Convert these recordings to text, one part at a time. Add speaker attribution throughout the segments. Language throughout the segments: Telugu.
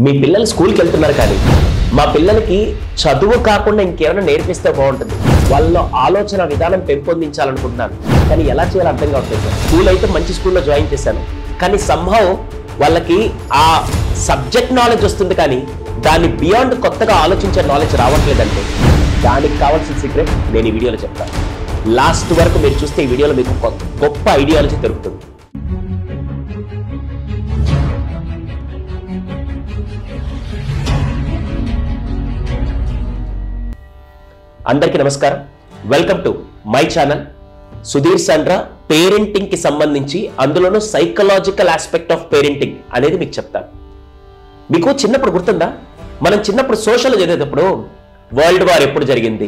Speaker 1: మీ పిల్లలు స్కూల్కి వెళ్తున్నారు కానీ మా పిల్లలకి చదువు కాకుండా ఇంకేమైనా నేర్పిస్తే బాగుంటుంది వాళ్ళలో ఆలోచన విధానం పెంపొందించాలనుకుంటున్నాను కానీ ఎలా చేయాలో అర్థం కావట్లేదు సార్. స్కూల్ అయితే మంచి స్కూల్లో జాయిన్ చేశాను కానీ సంభవ్ వాళ్ళకి ఆ సబ్జెక్ట్ నాలెడ్జ్ వస్తుంది కానీ దాన్ని బియాండ్ కొత్తగా ఆలోచించే నాలెడ్జ్ రావట్లేదంటే దానికి కావాల్సిన సీక్రెట్ నేను ఈ వీడియోలో చెప్తాను లాస్ట్ వరకు మీరు చూస్తే ఈ వీడియోలో మీకు ఒక గొప్ప ఐడియాలజీ దొరుకుతుంది అందరికీ నమస్కారం welcome to my channel Sudheer Sandra parenting కి సంబంధించి అందులోనూ సైకలాజికల్ ఆస్పెక్ట్ ఆఫ్ పేరెంటింగ్ అనేది మీకు చెప్తాను మీకు చిన్నప్పుడు గుర్తుందా మనం చిన్నప్పుడు సోషల్ చదివేటప్పుడు వరల్డ్ వార్ ఎప్పుడు జరిగింది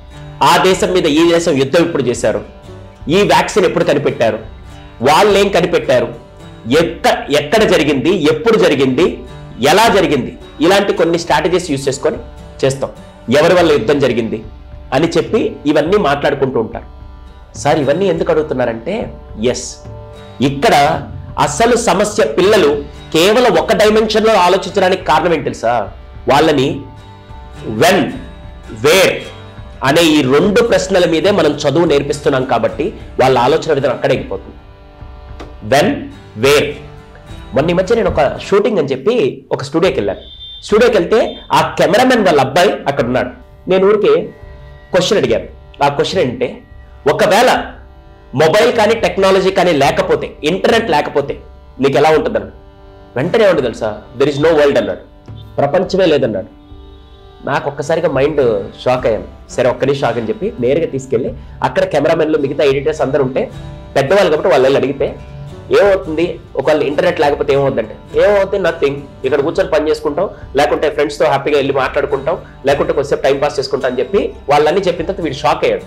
Speaker 1: ఆ దేశం మీద ఈ దేశం యుద్ధం ఎప్పుడు చేశారు ఈ వ్యాక్సిన్ ఎప్పుడు కనిపెట్టారు వాళ్ళు ఏం కనిపెట్టారు ఎక్క ఎక్కడ జరిగింది ఎప్పుడు జరిగింది ఎలా జరిగింది ఇలాంటి కొన్ని స్ట్రాటజీస్ యూస్ చేసుకొని చేస్తాం ఎవరి వల్ల యుద్ధం జరిగింది అని చెప్పి ఇవన్నీ మాట్లాడుకుంటూ ఉంటారు సార్ ఇవన్నీ ఎందుకు అడుగుతున్నారంటే ఎస్ ఇక్కడ అసలు సమస్య పిల్లలు కేవలం ఒక డైమెన్షన్ లో ఆలోచించడానికి కారణం ఏంటి తెలుసా వాళ్ళని వెన్ వేర్ అనే ఈ రెండు ప్రశ్నల మీదే మనం చదువు నేర్పిస్తున్నాం కాబట్టి వాళ్ళ ఆలోచన విధానం అక్కడే ఎగిపోతుంది వెన్ వేర్ మొన్న ఈ మధ్య నేను ఒక షూటింగ్ అని చెప్పి ఒక స్టూడియోకి వెళ్ళాను స్టూడియోకి వెళ్తే ఆ కెమెరామెన్ వాళ్ళ అబ్బాయి అక్కడ ఉన్నాడు నేను ఊరికే క్వశ్చన్ అడిగాను ఆ క్వశ్చన్ ఏంటంటే ఒకవేళ మొబైల్ కానీ టెక్నాలజీ కానీ లేకపోతే ఇంటర్నెట్ లేకపోతే నీకు ఎలా ఉంటుందన్నాడు వెంటనే ఉంటుంది తెలుసా దెర్ ఇస్ నో వరల్డ్ అన్నాడు ప్రపంచమే లేదన్నాడు నాకు ఒక్కసారిగా మైండ్ షాక్ అయ్యాను సరే ఒక్కడే షాక్ అని చెప్పి నేరుగా తీసుకెళ్ళి అక్కడ కెమెరామెన్లు మిగతా ఎడిటర్స్ అందరూ ఉంటే పెద్దవాళ్ళు కాబట్టి వాళ్ళు వెళ్ళి అడిగితే ఏమవుతుంది ఒకవేళ ఇంటర్నెట్ లేకపోతే ఏమవుతుందంటే ఏమవుతుంది నథింగ్ ఇక్కడ కూర్చొని పని చేసుకుంటాం లేకుంటే ఫ్రెండ్స్తో హ్యాపీగా వెళ్ళి మాట్లాడుకుంటాం లేకుంటే కొద్దిసేపు టైం పాస్ చేసుకుంటాం అని చెప్పి వాళ్ళన్నీ చెప్పిన తర్వాత వీడు షాక్ అయ్యాడు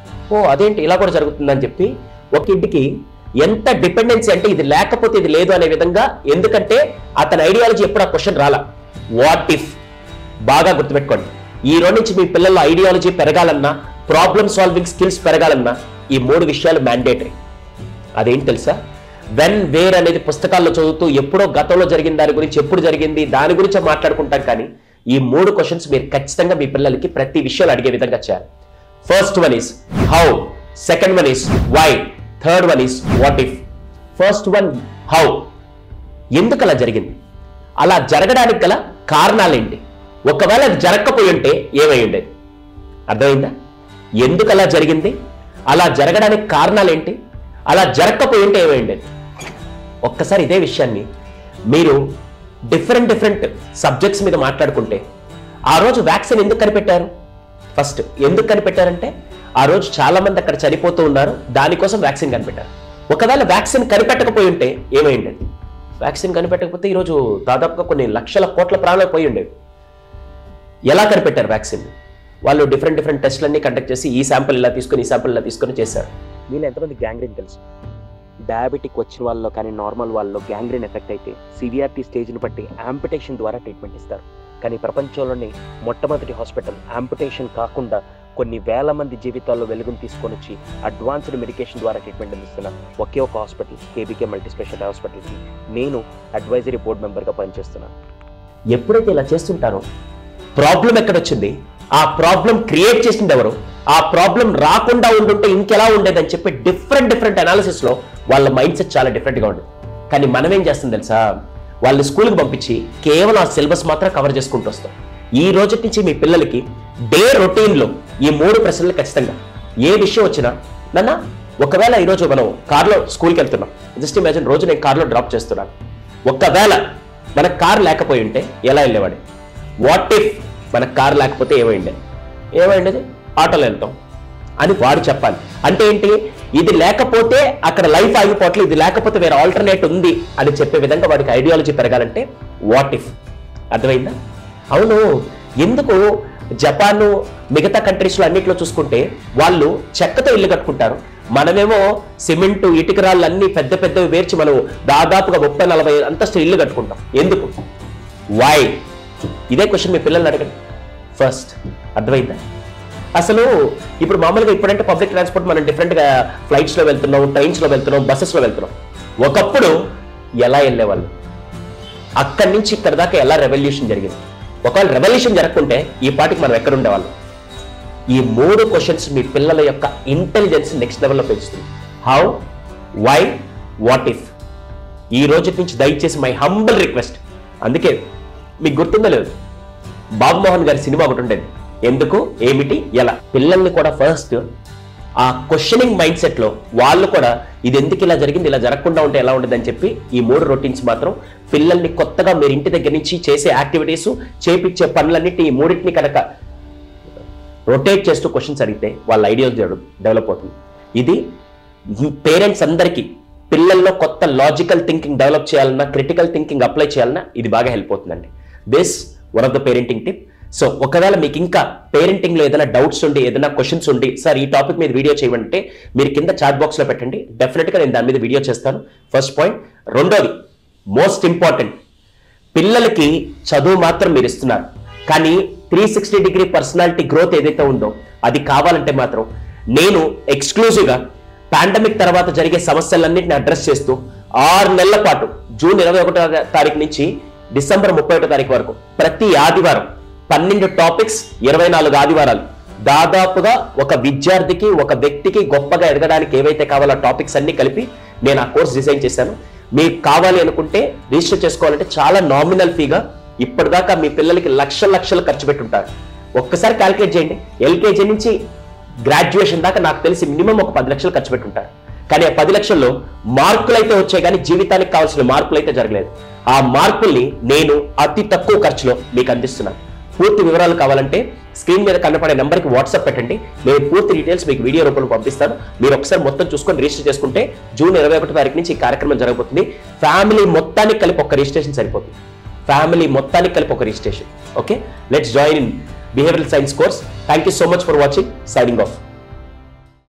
Speaker 1: ఓ అదేంటి ఇలా కూడా జరుగుతుందని చెప్పి ఒక ఇంటికి ఎంత డిపెండెన్సీ అంటే ఇది లేకపోతే ఇది లేదు అనే విధంగా ఎందుకంటే అతని ఐడియాలజీ ఎప్పుడు ఆ క్వశ్చన్ రాలా వాట్ ఇఫ్ బాగా గుర్తుపెట్టుకోండి ఈ రోజు నుంచి మీ పిల్లల ఐడియాలజీ పెరగాలన్నా ప్రాబ్లమ్ సాల్వింగ్ స్కిల్స్ పెరగాలన్నా ఈ మూడు విషయాలు మ్యాండేటరీ అదేంటి తెలుసా వెన్ వేర్ అనేది పుస్తకాల్లో చదువుతూ ఎప్పుడో గతంలో జరిగిన దాని గురించి ఎప్పుడు జరిగింది దాని గురించి మాట్లాడుకుంటాం కానీ ఈ మూడు క్వశ్చన్స్ మీరు ఖచ్చితంగా మీ పిల్లలకి ప్రతి విషయాలు అడిగే విధంగా చేయాలి first one is how second one is why third one is what if first one how ఎందుకు అలా జరిగింది అలా జరగడానికి గల కారణాలేంటి ఒకవేళ అది జరగకపోయి ఉంటే ఏమై ఉండేది అర్థమైందా ఎందుకు అలా జరిగింది అలా జరగడానికి కారణాలేంటి అలా జరగకపోయి ఉంటే ఏమై ఉండేది ఒక్కసారి ఇదే విషయాన్ని మీరు డిఫరెంట్ డిఫరెంట్ సబ్జెక్ట్స్ మీద మాట్లాడుకుంటే ఆ రోజు వ్యాక్సిన్ ఎందుకు కనిపెట్టారు ఫస్ట్ ఎందుకు కనిపెట్టారంటే ఆ రోజు చాలా మంది అక్కడ చనిపోతూ ఉన్నారు దానికోసం వ్యాక్సిన్ కనిపెట్టారు ఒకవేళ వ్యాక్సిన్ కనిపెట్టకపోయి ఉంటే ఏమై ఉండేది వ్యాక్సిన్ కనిపెట్టకపోతే ఈరోజు దాదాపుగా కొన్ని లక్షల కోట్ల ప్రాణాలు పోయి ఉండేవి ఎలా కనిపెట్టారు వ్యాక్సిన్ వాళ్ళు డిఫరెంట్ డిఫరెంట్ టెస్ట్లన్నీ కండక్ట్ చేసి ఈ శాంపుల్ ఇలా తీసుకొని ఈ శాంపుల్ ఇలా తీసుకొని చేశారు వీళ్ళు ఎంతమంది గ్యాంగ్రీన్ తెలుసు డయాబెటిక్ వచ్చిన వాళ్ళలో కానీ నార్మల్ వాళ్ళలో గ్యాంగ్రీన్ ఎఫెక్ట్ అయితే సివిఆర్టీ స్టేజ్ని బట్టి యాంపిటేషన్ ద్వారా ట్రీట్మెంట్ ఇస్తారు కానీ ప్రపంచంలోని మొట్టమొదటి హాస్పిటల్ యాంపిటేషన్ కాకుండా కొన్ని వేల మంది జీవితాల్లో వెలుగును తీసుకొని వచ్చి అడ్వాన్స్డ్ మెడికేషన్ ద్వారా ట్రీట్మెంట్ అందిస్తున్న ఒకే ఒక హాస్పిటల్ కేబీకే మల్టీ స్పెషాలిటీ హాస్పిటల్కి నేను అడ్వైజరీ బోర్డు మెంబర్గా పనిచేస్తున్నాను ఎప్పుడైతే ఇలా చేస్తుంటారో ప్రాబ్లం ఎక్కడొచ్చింది ఆ ప్రాబ్లం క్రియేట్ చేసింది ఎవరు ఆ ప్రాబ్లం రాకుండా ఉండుంటే ఇంకెలా ఉండేదని చెప్పి డిఫరెంట్ డిఫరెంట్ అనాలిసిస్ లో వాళ్ళ మైండ్ సెట్ చాలా డిఫరెంట్ గా ఉండేది కానీ మనం ఏం చేస్తాం తెలుసా వాళ్ళు స్కూల్కి పంపించి కేవలం ఆ సిలబస్ మాత్రం కవర్ చేసుకుంటూ వస్తాం ఈ రోజు నుంచి మీ పిల్లలకి డే రొటీన్ లో ఈ మూడు ప్రశ్నలు ఖచ్చితంగా ఏ విషయం వచ్చినా నాన్న ఒకవేళ ఈరోజు మనం కార్లో స్కూల్కి వెళ్తున్నాం జస్ట్ ఇమాజిన్ రోజు నేను కార్లో డ్రాప్ చేస్తున్నాను ఒకవేళ మన కార్ లేకపోయి ఉంటే ఎలా వెళ్ళేవాడు వాట్ ఇఫ్ మన కార్ లేకపోతే ఏమైండే ఏమైండేది ఆటోలో వెళ్తాం అని వాడు చెప్పాలి అంటే ఏంటి ఇది లేకపోతే అక్కడ లైఫ్ ఆగిపోవట్లేదు ఇది లేకపోతే వేరే ఆల్టర్నేట్ ఉంది అని చెప్పే విధంగా వాడికి ఐడియాలజీ పెరగాలంటే వాట్ ఇఫ్ అర్థమైందా అవును ఎందుకు జపాన్ మిగతా కంట్రీస్లో అన్నిట్లో చూసుకుంటే వాళ్ళు చెక్కతో ఇల్లు కట్టుకుంటారు మనమేమో సిమెంట్ ఇటుకరాళ్ళు అన్ని పెద్ద పెద్దవి వేర్చి మనం దాదాపుగా ముప్పై నలభై అంతస్తు ఇల్లు కట్టుకుంటాం ఎందుకు వై ఇదే క్వశ్చన్ మీ పిల్లల్ని అడగండి ఫస్ట్ అర్థమైందా అసలు ఇప్పుడు మామూలుగా ఇప్పుడంటే పబ్లిక్ ట్రాన్స్పోర్ట్ మనం డిఫరెంట్గా ఫ్లైట్స్లో వెళ్తున్నాం ట్రైన్స్లో వెళ్తున్నాం బస్సెస్లో వెళ్తున్నాం ఒకప్పుడు ఎలా వెళ్ళేవాళ్ళు అక్కడి నుంచి ఇక్కడ దాకా ఎలా రెవల్యూషన్ జరిగింది ఒకవేళ రెవల్యూషన్ జరగకుంటే ఈ పాటికి మనం ఎక్కడ ఉండేవాళ్ళం ఈ మూడు క్వశ్చన్స్ మీ పిల్లల యొక్క ఇంటెలిజెన్స్ నెక్స్ట్ లెవెల్లో పెంచుతుంది హౌ వై వాట్ ఇఫ్ ఈ రోజు నుంచి దయచేసి మై హంబల్ రిక్వెస్ట్ అందుకే మీకు గుర్తుందో లేదు బాబు మోహన్ గారి సినిమా ఒకటి ఉండేది ఎందుకు ఏమిటి ఎలా పిల్లల్ని కూడా ఫస్ట్ ఆ క్వశ్చనింగ్ మైండ్ సెట్ లో వాళ్ళు కూడా ఇది ఎందుకు ఇలా జరిగింది ఇలా జరగకుండా ఉంటే ఎలా ఉండదు అని చెప్పి ఈ మూడు రొటీన్స్ మాత్రం పిల్లల్ని కొత్తగా మీరు ఇంటి దగ్గర నుంచి చేసే యాక్టివిటీస్ చేపించే పనులన్నిటి ఈ మూడింటిని కనుక రొటేట్ చేస్తూ క్వశ్చన్స్ అడిగితే వాళ్ళ ఐడియాస్ డెవలప్ అవుతుంది ఇది పేరెంట్స్ అందరికీ పిల్లల్లో కొత్త లాజికల్ థింకింగ్ డెవలప్ చేయాలన్నా క్రిటికల్ థింకింగ్ అప్లై చేయాలన్నా ఇది బాగా హెల్ప్ అవుతుందండి this one of the parenting tip so ఒకవేళ మీకు ఇంకా పేరెంటింగ్ లో ఏదైనా డౌట్స్ ఉండి ఏదైనా క్వశ్చన్స్ ఉండి సార్ ఈ టాపిక్ మీద వీడియో చేయమంటే మీరు కింద చాట్ బాక్స్ లో పెట్టండి డెఫినెట్ గా నేను దాని మీద వీడియో చేస్తాను ఫస్ట్ పాయింట్ రెండోది మోస్ట్ ఇంపార్టెంట్ పిల్లలకి చదువు మాత్రం మీరు ఇస్తున్నారు కానీ three sixty degree personality growth ఏదైతే ఉందో అది కావాలంటే మాత్రం నేను ఎక్స్క్లూజివ్ గా పాండమిక్ తర్వాత జరిగే సమస్యలన్నింటిని అడ్రస్ చేస్తూ ఆరు నెలల పాటు జూన్ ఇరవై ఒకటో తారీఖు నుంచి డిసెంబర్ ముప్పై ఒకటో తారీఖు వరకు ప్రతి ఆదివారం పన్నెండు టాపిక్స్ ఇరవై నాలుగు ఆదివారాలు దాదాపుగా ఒక విద్యార్థికి ఒక వ్యక్తికి గొప్పగా ఎదగడానికి ఏవైతే కావాలో టాపిక్స్ అన్ని కలిపి నేను ఆ కోర్స్ డిజైన్ చేశాను మీకు కావాలి అనుకుంటే రిజిస్టర్ చేసుకోవాలంటే చాలా నామినల్ ఫీగా ఇప్పటిదాకా మీ పిల్లలకి లక్షల లక్షలు ఖర్చు పెట్టుంటారు ఒక్కసారి క్యాలిక్యులేట్ చేయండి ఎల్కేజీ నుంచి గ్రాడ్యుయేషన్ దాకా నాకు తెలిసి మినిమం ఒక పది లక్షలు ఖర్చు పెట్టుంటారు కానీ ఆ పది లక్షల్లో మార్కులు అయితే వచ్చాయి కానీ జీవితానికి కావాల్సిన మార్పులు అయితే జరగలేదు ఆ మార్పుల్ని నేను అతి తక్కువ ఖర్చులో మీకు అందిస్తున్నాను పూర్తి వివరాలు కావాలంటే స్క్రీన్ మీద కనపడే నెంబర్కి వాట్సాప్ పెట్టండి నేను పూర్తి డీటెయిల్స్ మీకు వీడియో రూపంలో పంపిస్తాను మీరు ఒకసారి మొత్తం చూసుకొని రిజిస్టర్ చేసుకుంటే జూన్ ఇరవై ఒకటో తారీఖు నుంచి ఈ కార్యక్రమం జరగబోతుంది ఫ్యామిలీ మొత్తానికి కలిపి ఒక రిజిస్ట్రేషన్ సరిపోతుంది ఫ్యామిలీ మొత్తానికి కలిపి ఒక registration okay let's join in behavioural science course thank you so much for watching signing of